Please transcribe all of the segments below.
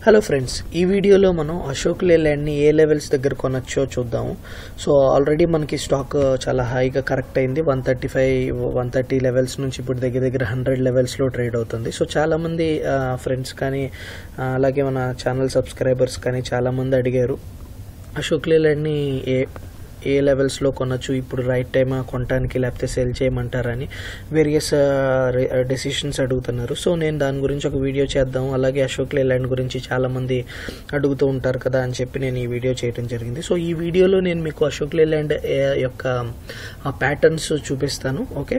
hello friends ఈ వీడియోలో మనం అశోక్ లేలాండ్ని ఏ లెవెల్స్ దగ్గర కొనొచ్చో చూద్దాము సో ఆల్రెడీ మనకి స్టాక్ చాలా హైగా కరెక్ట్ అయింది one thirty five one thirty levels నుంచి ఇప్పుడు దగ్గర దగ్గర హండ్రెడ్ లెవెల్స్లో ట్రేడ్ అవుతుంది సో చాలామంది ఫ్రెండ్స్ కానీ ఆ, అలాగే మన ఛానల్ సబ్స్క్రైబర్స్ కానీ చాలామంది అడిగారు అశోక్ లేలాండ్ని ఏ ఏ లెవెల్స్లో కొనొచ్చు ఇప్పుడు రైట్ టైం కొనడానికి లేకపోతే సెల్ చేయమంటారని వేరియస్ డెసిషన్స్ అడుగుతున్నారు సో నేను దాని గురించి ఒక వీడియో చేద్దాం అలాగే అశోక్ లేలాండ్ గురించి చాలామంది అడుగుతూ ఉంటారు కదా అని చెప్పి నేను ఈ వీడియో చేయడం జరిగింది సో ఈ వీడియోలో నేను మీకు అశోక్ లేలాండ్ యొక్క ప్యాటర్న్స్ చూపిస్తాను ఓకే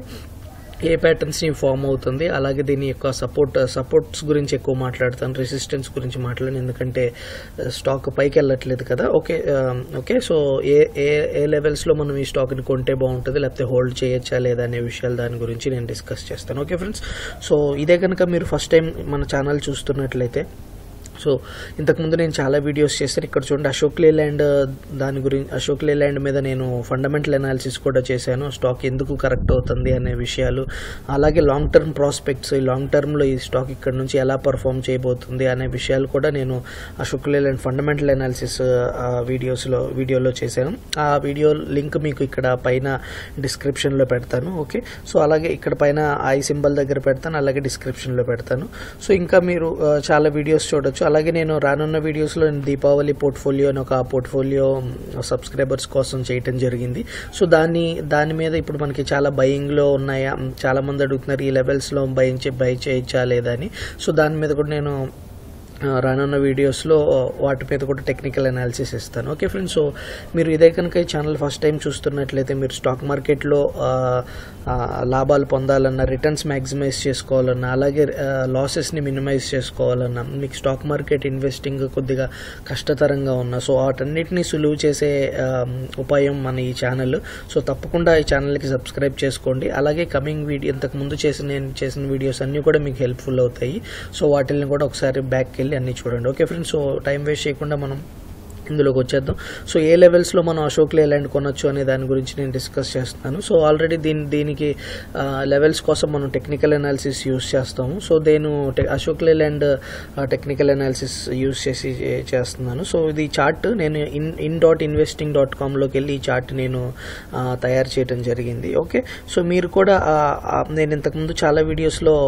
ఏ ప్యాటర్న్స్ ని ఫామ్ అవుతుంది అలాగే దీని యొక్క సపోర్ట్ సపోర్ట్స్ గురించి ఎక్కువ మాట్లాడతాను రెసిస్టెన్స్ గురించి మాట్లాడను ఎందుకంటే స్టాక్ పైకి వెళ్ళట్లేదు కదా ఓకే ఆ, ఓకే సో ఏ ఏ ఏ లెవెల్స్లో మనం ఈ స్టాక్ని కొంటే బాగుంటుంది లేకపోతే హోల్డ్ చేయొచ్చా లేదా అనే విషయాలు దాని గురించి నేను డిస్కస్ చేస్తాను ఓకే ఫ్రెండ్స్ సో ఇదే కనుక మీరు ఫస్ట్ టైం మన ఛానల్ చూస్తున్నట్లయితే సో ఇంతకుముందు నేను చాలా వీడియోస్ చేశాను ఇక్కడ చూడండి అశోక్ లేలాండ్ దాని గురించి అశోక్ లేలాండ్ మీద నేను ఫండమెంటల్ అనాలిసిస్ కూడా చేశాను స్టాక్ ఎందుకు కరెక్ట్ అవుతుంది అనే విషయాలు అలాగే లాంగ్ టర్మ్ ప్రాస్పెక్ట్స్ ఈ లాంగ్ టర్మ్లో ఈ స్టాక్ ఇక్కడ నుంచి ఎలా పర్ఫామ్ చేయబోతుంది అనే విషయాలు కూడా నేను అశోక్ లేలాండ్ ఫండమెంటల్ అనాలిసిస్ వీడియోస్లో వీడియోలో చేశాను ఆ వీడియో లింక్ మీకు ఇక్కడ పైన డిస్క్రిప్షన్లో పెడతాను ఓకే సో అలాగే ఇక్కడ పైన ఐ సింబల్ దగ్గర పెడతాను అలాగే డిస్క్రిప్షన్లో పెడతాను సో ఇంకా మీరు ఆ, చాలా వీడియోస్ చూడొచ్చు అలాగే నేను రానున్న వీడియోస్లో నేను దీపావళి పోర్ట్ఫోలియో అని ఒక పోర్ట్ఫోలియో సబ్స్క్రైబర్స్ కోసం చేయటం జరిగింది సో దాన్ని దాని మీద ఇప్పుడు మనకి చాలా బయింగ్లో ఉన్నాయా చాలా మంది అడుగుతున్నారు ఈ లెవెల్స్లో బయింగ్ బై చేయొచ్చా లేదా అని సో దాని మీద కూడా నేను ఆ, రానున్న వీడియోస్లో వాటి మీద కూడా టెక్నికల్ అనాలిసిస్ ఇస్తాను ఓకే ఫ్రెండ్స్ సో మీరు ఇదే కనుక ఈ ఛానల్ ఫస్ట్ టైం చూస్తున్నట్లయితే మీరు స్టాక్ మార్కెట్లో ఆ, ఆ, లాభాలు పొందాలన్నా రిటర్న్స్ మ్యాక్సిమైజ్ చేసుకోవాలన్నా అలాగే లాసెస్ని మినిమైజ్ చేసుకోవాలన్నా మీకు స్టాక్ మార్కెట్ ఇన్వెస్టింగ్ కొద్దిగా కష్టతరంగా ఉన్నా సో వాటన్నిటిని సులువు చేసే ఆ, ఉపాయం మన ఈ ఛానల్ సో తప్పకుండా ఈ ఛానల్కి సబ్స్క్రైబ్ చేసుకోండి అలాగే కమింగ్ వీడియో ఇంతకు ముందు చేసిన నేను చేసిన వీడియోస్ అన్నీ కూడా మీకు హెల్ప్ఫుల్ అవుతాయి సో వాటిని కూడా ఒకసారి బ్యాక్కి వెళ్ళి అన్ని చూడండి okay friends so time waste చేయకుండా మనం ఇందులోకి వచ్చేద్దాం సో ఏ లెవెల్స్లో మనం అశోక్ లేలాండ్ కొనొచ్చు అనే దాని గురించి నేను డిస్కస్ చేస్తున్నాను సో ఆల్రెడీ దీని దీనికి లెవెల్స్ కోసం మనం టెక్నికల్ అనాలిసిస్ యూస్ చేస్తాము సో నేను టె- Ashok Leyland technical analysis use చేసి చే- చేస్తున్నాను సో ఇది చార్ట్ నేను in in dot investing dot కామ్లోకి వెళ్ళి ఈ చార్ట్ నేను ఆ, తయారు చేయడం జరిగింది ఓకే సో మీరు కూడా ఆ, ఆ, నేను ఇంతకుముందు చాలా వీడియోస్లో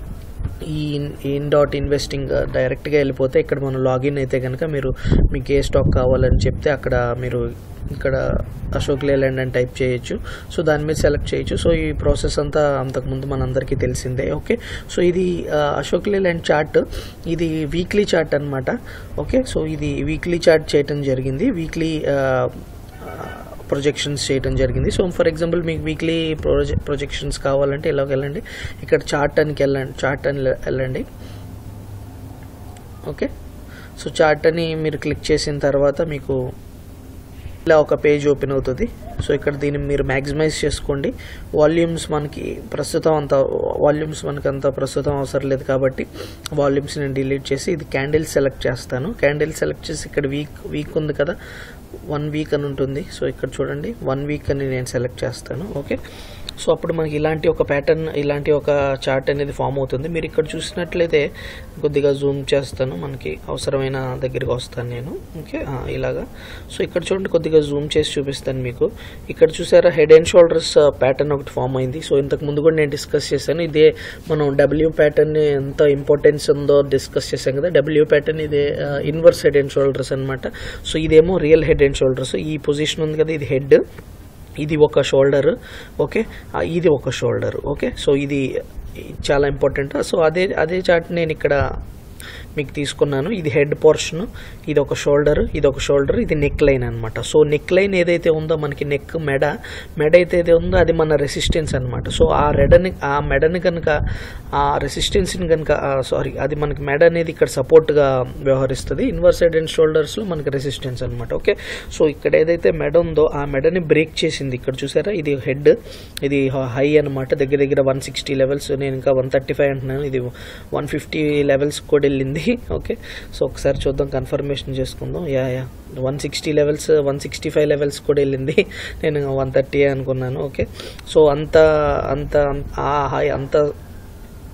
ఈ ఇన్ డాట్ ఇన్వెస్టింగ్ డైరెక్ట్గా వెళ్ళిపోతే ఇక్కడ మనం లాగిన్ అయితే కనుక మీరు మీకు ఏ స్టాక్ కావాలని చెప్తే అక్కడ మీరు ఇక్కడ అశోక్ లేలాండ్ అని టైప్ చేయొచ్చు సో దాని మీద సెలెక్ట్ చేయొచ్చు సో ఈ ప్రాసెస్ అంతా అంతకుముందు మనందరికీ తెలిసిందే ఓకే సో ఇది ఆ, అశోక్ లేలాండ్ చార్ట్ ఇది వీక్లీ చార్ట్ అన్నమాట ఓకే సో ఇది వీక్లీ చార్ట్ చేయటం జరిగింది వీక్లీ ప్రొజెక్షన్స్ చేయడం జరిగింది సో ఫర్ ఎగ్జాంపుల్ మీకు వీక్లీ ప్రొజె ప్రొజెక్షన్స్ కావాలంటే ఇలాగ వెళ్ళండి ఇక్కడ చార్ట్ అనికి వెళ్ళండి చార్ట్ అని వెళ్ళండి ఓకే సో చార్ట్ అని మీరు క్లిక్ చేసిన తర్వాత మీకు ఇలా ఒక పేజ్ ఓపెన్ అవుతుంది సో ఇక్కడ దీన్ని మీరు మ్యాక్సిమైజ్ చేసుకోండి వాల్యూమ్స్ మనకి ప్రస్తుతం అంత వాల్యూమ్స్ మనకి అంత ప్రస్తుతం అవసరం లేదు కాబట్టి వాల్యూమ్స్ నేను డిలీట్ చేసి ఇది క్యాండిల్ సెలెక్ట్ చేస్తాను క్యాండిల్ సెలెక్ట్ చేసి ఇక్కడ వీక్ వీక్ ఉంది కదా వన్ వీక్ అని ఉంటుంది సో ఇక్కడ చూడండి వన్ వీక్ అని నేను సెలెక్ట్ చేస్తాను ఓకే సో అప్పుడు మనకి ఇలాంటి ఒక ప్యాటర్న్ ఇలాంటి ఒక చార్ట్ అనేది ఫామ్ అవుతుంది మీరు ఇక్కడ చూసినట్లయితే కొద్దిగా జూమ్ చేస్తాను మనకి అవసరమైన దగ్గరికి వస్తాను నేను ఓకే ఆ, ఇలాగా సో ఇక్కడ చూడండి కొద్దిగా జూమ్ చేసి చూపిస్తాను మీకు ఇక్కడ చూసారా హెడ్ అండ్ షోల్డర్స్ ప్యాటర్న్ ఒకటి ఫామ్ అయింది సో ఇంతకు ముందు కూడా నేను డిస్కస్ చేశాను ఇదే మనం డబ్ల్యూ ప్యాటర్న్ ఎంత ఇంపార్టెన్స్ ఉందో డిస్కస్ చేశాం కదా డబ్ల్యూ ప్యాటర్న్ ఇదే ఇన్వర్స్ హెడ్ అండ్ షోల్డర్స్ అనమాట సో ఇదేమో రియల్ హెడ్ అండ్ షోల్డర్స్ ఈ పొజిషన్ ఉంది కదా ఇది హెడ్ ఇది ఒక షోల్డర్ ఓకే ఆ, ఇది ఒక షోల్డర్ ఓకే సో ఇది చాలా ఇంపార్టెంట్ సో అదే అదే చార్ట్ నేను ఇక్కడ మీకు తీసుకున్నాను ఇది హెడ్ పోర్షన్ ఇది ఒక షోల్డర్ ఇది ఒక షోల్డర్ ఇది నెక్ లైన్ అనమాట సో నెక్ లైన్ ఏదైతే ఉందో మనకి నెక్ మెడ మెడ అయితే ఏదైతే ఉందో అది మన రెసిస్టెన్స్ అనమాట సో ఆ రెడని ఆ మెడని కనుక ఆ రెసిస్టెన్స్ని కనుక సారీ అది మనకి మెడ అనేది ఇక్కడ సపోర్ట్గా వ్యవహరిస్తుంది ఇన్వర్స్ హెడ్ అండ్ షోల్డర్స్లో మనకి రెసిస్టెన్స్ అనమాట ఓకే సో ఇక్కడ ఏదైతే మెడ ఉందో ఆ మెడని బ్రేక్ చేసింది ఇక్కడ చూసారా ఇది హెడ్ ఇది హై అనమాట దగ్గర దగ్గర వన్ సిక్స్టీ లెవెల్స్ నేను ఇంకా వన్ థర్టీ ఫైవ్ అంటున్నాను ఇది వన్ ఫిఫ్టీ లెవెల్స్ కూడా వెళ్ళింది ఓకే సో ఒకసారి చూద్దాం కన్ఫర్మేషన్ చేసుకుందాం yeah yeah one sixty levels one sixty five levels కూడా వెళ్ళింది నేను వన్ థర్టీ అనుకున్నాను ఓకే సో అంత అంత ఆ హై అంత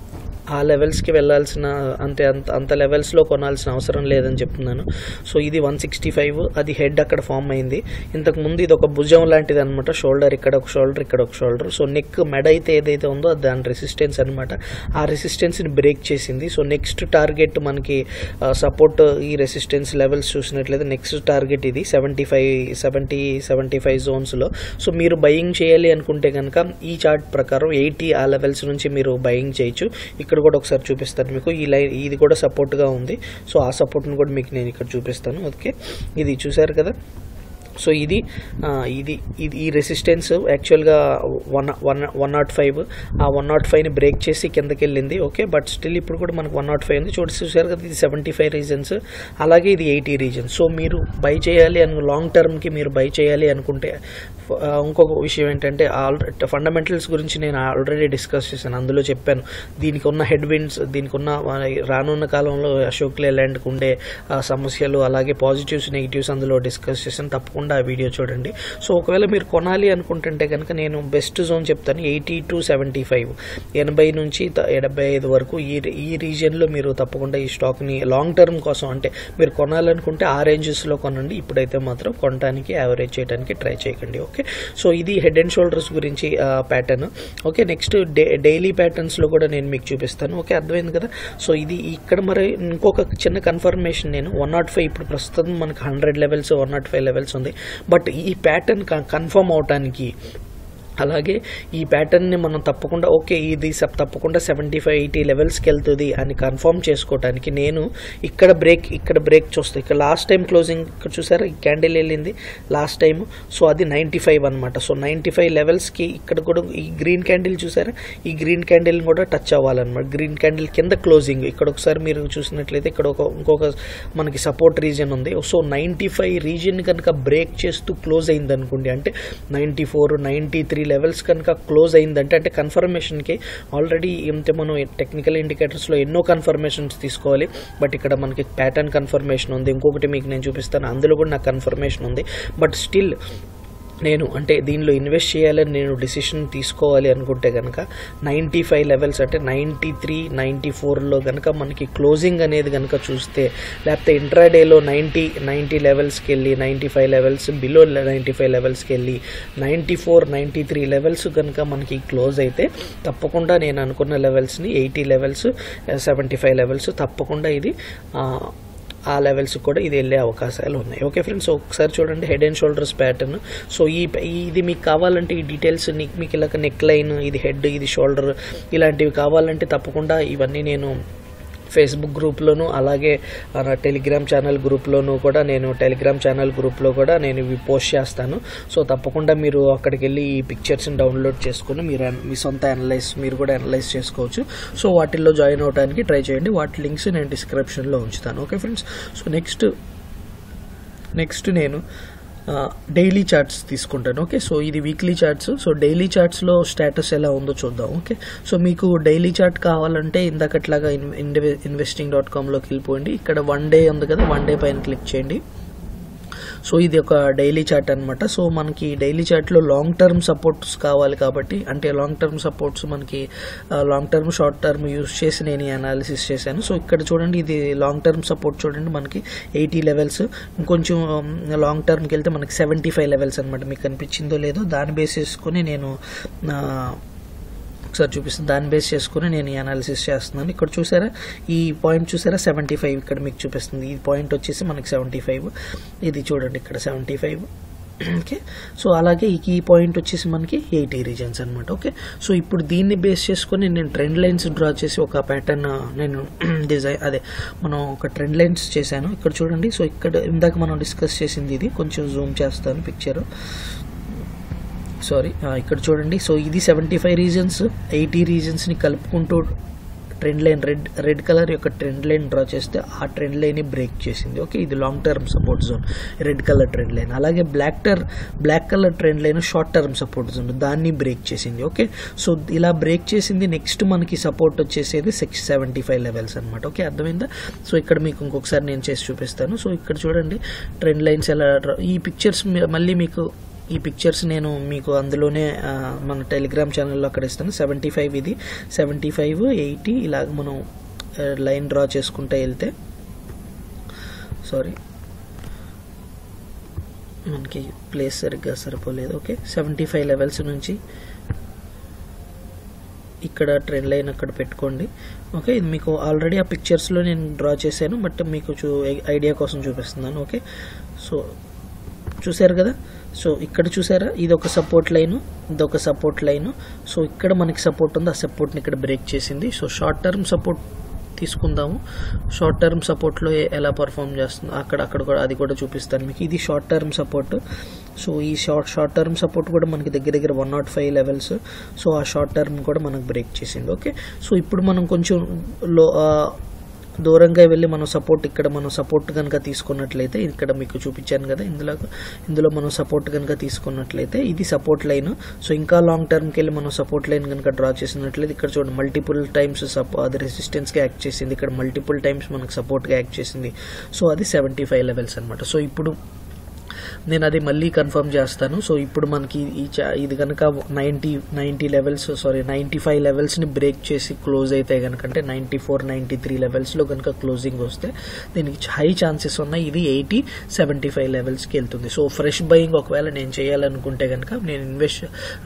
ఆ లెవెల్స్కి వెళ్ళాల్సిన అంతే అంత అంత లెవెల్స్లో కొనాల్సిన అవసరం లేదని చెప్తున్నాను సో ఇది వన్ సిక్స్టీ ఫైవ్ అది హెడ్ అక్కడ ఫామ్ అయింది ఇంతకు ముందు ఇది ఒక భుజం లాంటిది అనమాట షోల్డర్ ఇక్కడ ఒక షోల్డర్ ఇక్కడ ఒక షోల్డర్ సో నెక్ మెడ అయితే ఏదైతే ఉందో అది దాని రెసిస్టెన్స్ అనమాట ఆ రెసిస్టెన్స్ని బ్రేక్ చేసింది సో నెక్స్ట్ టార్గెట్ మనకి సపోర్ట్ ఈ రెసిస్టెన్స్ లెవెల్స్ చూసినట్లయితే నెక్స్ట్ టార్గెట్ ఇది seventy five seventy seventy five జోన్స్లో సో మీరు బయింగ్ చేయాలి అనుకుంటే కనుక ఈ చార్ట్ ప్రకారం ఎయిటీ ఆ లెవెల్స్ నుంచి మీరు బయింగ్ చేయొచ్చు ఇక్కడ కూడా ఒకసారి చూపిస్తాను మీకు ఈ లైన్ ఇది కూడా సపోర్ట్గా ఉంది సో ఆ సపోర్ట్ని కూడా మీకు నేను ఇక్కడ చూపిస్తాను ఓకే ఇది చూసారు కదా సో ఇది ఆ, ఇది ఇది ఈ రెసిస్టెన్స్ యాక్చువల్గా one one one not five ఆ వన్ నాట్ ఫైవ్ని బ్రేక్ చేసి కిందకి వెళ్ళింది ఓకే బట్ స్టిల్ ఇప్పుడు కూడా మనకు వన్ నాట్ ఫైవ్ ఉంది చూసి చూసారు కదా ఇది సెవెంటీ ఫైవ్ రీజన్స్ అలాగే ఇది ఎయిటీ రీజన్స్ సో మీరు బై చేయాలి అను లాంగ్ టర్మ్కి మీరు బై చేయాలి అనుకుంటే ఆ, ఇంకొక విషయం ఏంటంటే ఆల్రెడీ ఫండమెంటల్స్ గురించి నేను ఆల్రెడీ డిస్కస్ చేశాను అందులో చెప్పాను దీనికి ఉన్న హెడ్ విండ్స్ దీనికి ఉన్న ఆ, రానున్న కాలంలో అశోక్ లేలాండ్కి ఉండే ఆ, సమస్యలు అలాగే పాజిటివ్స్ నెగిటివ్స్ అందులో డిస్కస్ చేశాను తప్పకుండా ఆ వీడియో చూడండి సో ఒకవేళ మీరు కొనాలి అనుకుంటుంటే కనుక నేను బెస్ట్ జోన్ చెప్తాను ఎయిటీ టు సెవెంటీ ఫైవ్ ఎనభై నుంచి త- డెబ్బై ఐదు వరకు ఈ ఈ రీజియన్లో మీరు తప్పకుండా ఈ స్టాక్ని లాంగ్ టర్మ్ కోసం అంటే మీరు కొనాలనుకుంటే ఆ రేంజెస్లో కొనండి ఇప్పుడైతే మాత్రం కొనడానికి యావరేజ్ చేయడానికి ట్రై చేయకండి ఓకే సో ఇది హెడ్ అండ్ షోల్డర్స్ గురించి pattern okay next day daily ప్యాటర్న్స్లో కూడా నేను మీకు చూపిస్తాను ఓకే అర్థమైంది కదా సో ఇది ఇక్కడ మరి ఇంకొక చిన్న కన్ఫర్మేషన్ నేను వన్ నాట్ ఫైవ్ ఇప్పుడు ప్రస్తుతం మనకు hundred levels one not five levels ఉంది బట్ ఈ ప్యాటర్న్ కన్ఫర్మ్ అవటానికి అలాగే ఈ ప్యాటర్న్ని మనం తప్పకుండా ఓకే ఇది సబ్ తప్పకుండా సెవెంటీ ఫైవ్ ఎయిటీ లెవెల్స్కి వెళ్తుంది అని కన్ఫర్మ్ చేసుకోవడానికి నేను ఇక్కడ బ్రేక్ ఇక్కడ బ్రేక్ చూస్తాను ఇక్కడ లాస్ట్ టైం క్లోజింగ్ ఇక్కడ చూసారా ఈ క్యాండిల్ వెళ్ళింది లాస్ట్ టైం సో అది నైంటీ ఫైవ్ అనమాట సో నైంటీ ఫైవ్ లెవెల్స్కి ఇక్కడ కూడా ఈ గ్రీన్ క్యాండిల్ చూసారా ఈ గ్రీన్ క్యాండిల్ కూడా టచ్ అవ్వాలన్నమాట గ్రీన్ క్యాండిల్ కింద క్లోజింగ్ ఇక్కడ ఒకసారి మీరు చూసినట్లయితే ఇక్కడ ఒక ఇంకొక మనకి సపోర్ట్ రీజన్ ఉంది సో నైంటీ ఫైవ్ రీజన్ కనుక బ్రేక్ చేస్తూ క్లోజ్ అయింది అనుకోండి అంటే ninety four ninety three levels కనుక క్లోజ్ అయిందంటే అంటే కన్ఫర్మేషన్కి ఆల్రెడీ అంటే మనం టెక్నికల్ ఇండికేటర్స్లో ఎన్నో కన్ఫర్మేషన్స్ తీసుకోవాలి బట్ ఇక్కడ మనకి ప్యాటర్న్ కన్ఫర్మేషన్ ఉంది ఇంకొకటి మీకు నేను చూపిస్తాను అందులో కూడా నాకు కన్ఫర్మేషన్ ఉంది బట్ స్టిల్ నేను అంటే దీనిలో ఇన్వెస్ట్ చేయాలని నేను డిసిషన్ తీసుకోవాలి అనుకుంటే కనుక నైంటీ ఫైవ్ లెవెల్స్ అంటే నైంటీ త్రీ నైంటీ ఫోర్లో కనుక మనకి క్లోజింగ్ అనేది కనుక చూస్తే లేకపోతే ఇంట్రాడేలో నైంటీ నైంటీ లెవెల్స్కి వెళ్ళి ninety five levels below ninety five లెవెల్స్కి వెళ్ళి ninety four ninety three levels కనుక మనకి క్లోజ్ అయితే తప్పకుండా నేను అనుకున్న లెవెల్స్ని eighty levels seventy five levels తప్పకుండా ఇది ఆ, ఆ లెవెల్స్ కూడా ఇది వెళ్ళే అవకాశాలు ఉన్నాయి ఓకే ఫ్రెండ్స్ ఒకసారి చూడండి head and shoulders pattern so ఈ ఇది మీకు కావాలంటే ఈ డీటెయిల్స్ మీకు ఇలా నెక్ లైన్ ఇది హెడ్ ఇది షోల్డర్ ఇలాంటివి కావాలంటే తప్పకుండా ఇవన్నీ నేను ఫేస్బుక్ గ్రూప్లోను అలాగే నా టెలిగ్రామ్ ఛానల్ గ్రూప్లోను కూడా నేను టెలిగ్రామ్ ఛానల్ గ్రూప్లో కూడా నేను ఇవి పోస్ట్ చేస్తాను సో తప్పకుండా మీరు అక్కడికి వెళ్ళి ఈ పిక్చర్స్ని డౌన్లోడ్ చేసుకుని మీరు అన్- మీ సొంత అనలైజ్ మీరు కూడా అనలైజ్ చేసుకోవచ్చు సో వాటిల్లో జాయిన్ అవడానికి ట్రై చేయండి వాటి లింక్స్ నేను డిస్క్రిప్షన్లో ఉంచుతాను okay friends so next next నేను డైలీ చార్ట్స్ తీసుకుంటాను ఓకే సో ఇది వీక్లీ చార్ట్స్ సో డైలీ చార్ట్స్లో స్టేటస్ ఎలా ఉందో చూద్దాం ఓకే సో మీకు డైలీ చార్ట్ కావాలంటే ఇందాకట్లాగా ఇన్వెస్టింగ్ డాట్ కామ్లోకి వెళ్ళిపోండి ఇక్కడ వన్ డే ఉంది కదా వన్ డే పైన క్లిక్ చేయండి సో ఇది ఒక డైలీ చార్ట్ అనమాట సో మనకి డైలీ చార్ట్లో లాంగ్ టర్మ్ సపోర్ట్స్ కావాలి కాబట్టి అంటే లాంగ్ టర్మ్ సపోర్ట్స్ మనకి long term short term use చేసి నేను ఈ అనాలిసిస్ చేశాను సో ఇక్కడ చూడండి ఇది లాంగ్ టర్మ్ సపోర్ట్ చూడండి మనకి ఎయిటీ లెవెల్స్ ఇంకొంచెం లాంగ్ టర్మ్కి వెళ్తే మనకి సెవెంటీ ఫైవ్ లెవెల్స్ అనమాట మీకు కనిపించిందో లేదో దాన్ని బేస్ చేసుకుని నేను ఆ, ఒకసారి చూపిస్తాను దాన్ని బేస్ చేసుకుని నేను ఈ అనాలిసిస్ చేస్తున్నాను ఇక్కడ చూసారా ఈ పాయింట్ చూసారా సెవెంటీ ఫైవ్ ఇక్కడ మీకు చూపిస్తుంది ఈ పాయింట్ వచ్చేసి మనకి సెవెంటీ ఫైవ్ ఇది చూడండి ఇక్కడ సెవెంటీ ఫైవ్ ఓకే సో అలాగే ఈ కీ పాయింట్ వచ్చేసి మనకి ఎయిటీ రీజన్స్ అనమాట ఓకే సో ఇప్పుడు దీన్ని బేస్ చేసుకొని నేను ట్రెండ్ లైన్స్ డ్రా చేసి ఒక ప్యాటర్న్ నేను డిజైన్ అదే మనం ఒక ట్రెండ్ లైన్స్ చేశాను ఇక్కడ చూడండి సో ఇక్కడ ఇందాక మనం డిస్కస్ చేసింది ఇది కొంచెం జూమ్ చేస్తాను పిక్చర్ సారీ ఇక్కడ చూడండి సో ఇది సెవెంటీ ఫైవ్ రీజన్స్ ఎయిటీ రీజన్స్ని కలుపుకుంటూ trend line red red colour యొక్క ట్రెండ్ లైన్ డ్రా చేస్తే ఆ ట్రెండ్ లైన్ బ్రేక్ చేసింది ఓకే ఇది long term support zone red colour trend line అలాగే బ్లాక్ టర్ black colour trend line short term support zone దాన్ని బ్రేక్ చేసింది ఓకే సో ఇలా బ్రేక్ చేసింది నెక్స్ట్ మనకి సపోర్ట్ వచ్చేసేది సిక్స్ సెవెంటీ ఫైవ్ లెవెల్స్ అనమాట ఓకే అర్థమైందా సో ఇక్కడ మీకు ఇంకొకసారి నేను చేసి చూపిస్తాను సో ఇక్కడ చూడండి ట్రెండ్ లైన్స్ ఎలా డ్రా- ఈ పిక్చర్స్ మళ్ళీ మీకు ఈ పిక్చర్స్ నేను మీకు అందులోనే ఆ, మన టెలిగ్రామ్ ఛానల్లో అక్కడ ఇస్తాను సెవెంటీ ఫైవ్ ఇది సెవెంటీ ఫైవ్ ఎయిటీ ఇలాగ మనం లైన్ డ్రా చేసుకుంటూ వెళ్తే సారీ మనకి ప్లేస్ సరిగ్గా సరిపోలేదు ఓకే సెవెంటీ ఫైవ్ లెవెల్స్ నుంచి ఇక్కడ ట్రెండ్ లైన్ అక్కడ పెట్టుకోండి ఓకే ఇది మీకు ఆల్రెడీ ఆ పిక్చర్స్లో నేను డ్రా చేశాను బట్ మీకు చూ ఐడియా కోసం చూపిస్తున్నాను ఓకే సో చూసారు కదా సో ఇక్కడ చూసారా ఇది ఒక సపోర్ట్ లైన్ ఇది ఒక సపోర్ట్ లైన్ సో ఇక్కడ మనకి సపోర్ట్ ఉంది ఆ సపోర్ట్ని ఇక్కడ బ్రేక్ చేసింది సో షార్ట్ టర్మ్ సపోర్ట్ తీసుకుందాము షార్ట్ టర్మ్ సపోర్ట్లో ఎలా పర్ఫామ్ చేస్తుందో అక్కడ అక్కడ కూడా అది కూడా చూపిస్తాను మీకు ఇది షార్ట్ టర్మ్ సపోర్ట్ సో ఈ షార్ట్ షార్ట్ టర్మ్ సపోర్ట్ కూడా మనకి దగ్గర దగ్గర one not five levels so ఆ షార్ట్ టర్మ్ కూడా మనకు బ్రేక్ చేసింది ఓకే సో ఇప్పుడు మనం కొంచెం లో ఆ, దూరంగా వెళ్ళి మనం సపోర్ట్ ఇక్కడ మనం సపోర్ట్ కనుక తీసుకున్నట్లయితే ఇక్కడ మీకు చూపించాను కదా ఇందులో ఇందులో మనం సపోర్ట్ కనుక తీసుకున్నట్లయితే ఇది సపోర్ట్ లైన్ సో ఇంకా లాంగ్ టర్మ్కి వెళ్ళి మనం సపోర్ట్ లైన్ కనుక డ్రా చేసినట్లయితే ఇక్కడ చూడండి మల్టిపుల్ టైమ్స్ సపో అది రెసిస్టెన్స్గా యాక్ట్ చేసింది ఇక్కడ మల్టిపుల్ టైమ్స్ మనకు సపోర్ట్గా యాక్ట్ చేసింది సో అది సెవెంటీ ఫైవ్ లెవెల్స్ అనమాట సో ఇప్పుడు నేను అది మళ్ళీ కన్ఫర్మ్ చేస్తాను సో ఇప్పుడు మనకి ఈ చా- ఇది కనుక ninety ninety levels sorry ninety five లెవెల్స్ని బ్రేక్ చేసి క్లోజ్ అయితే కనుక అంటే నైంటీ ఫోర్ నైంటీ త్రీ లెవెల్స్లో కనుక క్లోజింగ్ వస్తే దీనికి హై ఛాన్సెస్ ఉన్నాయి ఇది ఎయిటీ సెవెంటీ ఫైవ్ లెవెల్స్కి వెళ్తుంది సో ఫ్రెష్ బయింగ్ ఒకవేళ నేను చేయాలనుకుంటే కనుక నేను ఇన్వెస్ట్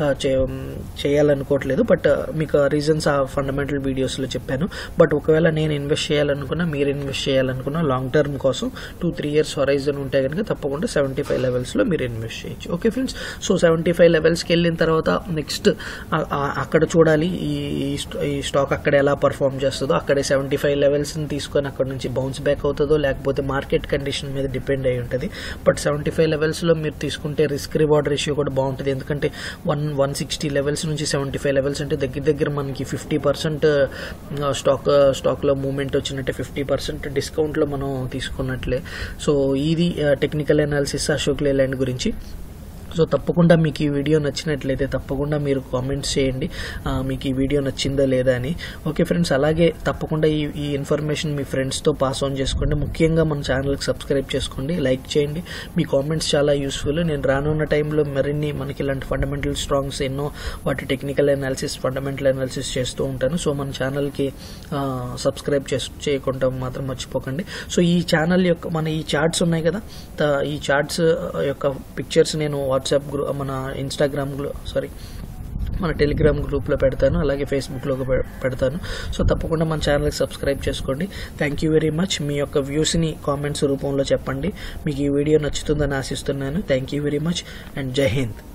చేయాలనుకోవట్లేదు బట్ మీకు రీజన్స్ ఆ ఫండమెంటల్ వీడియోస్లో చెప్పాను బట్ ఒకవేళ నేను ఇన్వెస్ట్ చేయాలనుకున్నా మీరు ఇన్వెస్ట్ చేయాలనుకున్నా లాంగ్ టర్మ్ కోసం టూ త్రీ ఇయర్స్ హొరైజన్ ఉంటే కనుక తప్పకుండా సెవెంటీ ఫైవ్ లెవెల్స్లో మీరు ఇన్వెస్ట్ చేయొచ్చు okay friends so seventy five లెవెల్స్కి వెళ్ళిన తర్వాత నెక్స్ట్ అక్కడ చూడాలి ఈ ఈ స్ట- ఈ స్టాక్ అక్కడ ఎలా పర్ఫామ్ చేస్తుందో అక్కడే సెవెంటీ ఫైవ్ లెవెల్స్ని తీసుకొని అక్కడ నుంచి బౌన్స్ బ్యాక్ అవుతుందో లేకపోతే మార్కెట్ కండిషన్ మీద డిపెండ్ అయి ఉంటుంది బట్ సెవెంటీ ఫైవ్ లెవెల్స్లో మీరు తీసుకుంటే రిస్క్ రివార్డ్ రేషియో కూడా బాగుంటుంది ఎందుకంటే వన్ వన్ సిక్స్టీ లెవెల్స్ నుంచి సెవెంటీ ఫైవ్ లెవెల్స్ అంటే దగ్గర దగ్గర మనకి ఫిఫ్టీ పర్సెంట్ స్టాక్ స్టాక్లో మూవ్మెంట్ వచ్చినట్టే ఫిఫ్టీ పర్సెంట్ డిస్కౌంట్లో మనం తీసుకున్నట్లే సో ఇది టెక్నికల్ అనాలిసిస్ అశోక్ లేలాండ్ గురించి సో తప్పకుండా మీకు ఈ వీడియో నచ్చినట్లయితే తప్పకుండా మీరు కామెంట్స్ చేయండి ఆ, మీకు ఈ వీడియో నచ్చిందా లేదా అని ఓకే ఫ్రెండ్స్ అలాగే తప్పకుండా ఈ ఈ ఇన్ఫర్మేషన్ మీ ఫ్రెండ్స్తో పాస్ ఆన్ చేసుకోండి ముఖ్యంగా మన ఛానల్కి సబ్స్క్రైబ్ చేసుకోండి లైక్ చేయండి మీ కామెంట్స్ చాలా యూస్ఫుల్ నేను రానున్న టైంలో మరిన్ని మనకి ఇలాంటి ఫండమెంటల్ స్ట్రాంగ్స్ ఎన్నో వాటి టెక్నికల్ అనాలిసిస్ ఫండమెంటల్ అనాలిసిస్ చేస్తూ ఉంటాను సో మన ఛానల్కి సబ్స్క్రైబ్ చేస్ చేయకుండా మాత్రం మర్చిపోకండి సో ఈ ఛానల్ యొక్క మన ఈ చార్ట్స్ ఉన్నాయి కదా త- ఈ చార్ట్స్ యొక్క పిక్చర్స్ నేను వాట్సాప్ గ్రూ మన ఇన్స్టాగ్రామ్ సారీ మన టెలిగ్రామ్ గ్రూప్లో పెడతాను అలాగే ఫేస్బుక్లో పె- పెడతాను సో తప్పకుండా మన ఛానల్కి సబ్స్క్రైబ్ చేసుకోండి థ్యాంక్ యూ వెరీ మచ్ మీ యొక్క వ్యూస్ని కామెంట్స్ రూపంలో చెప్పండి మీకు ఈ వీడియో నచ్చుతుందని ఆశిస్తున్నాను thank you very much and Jai Hind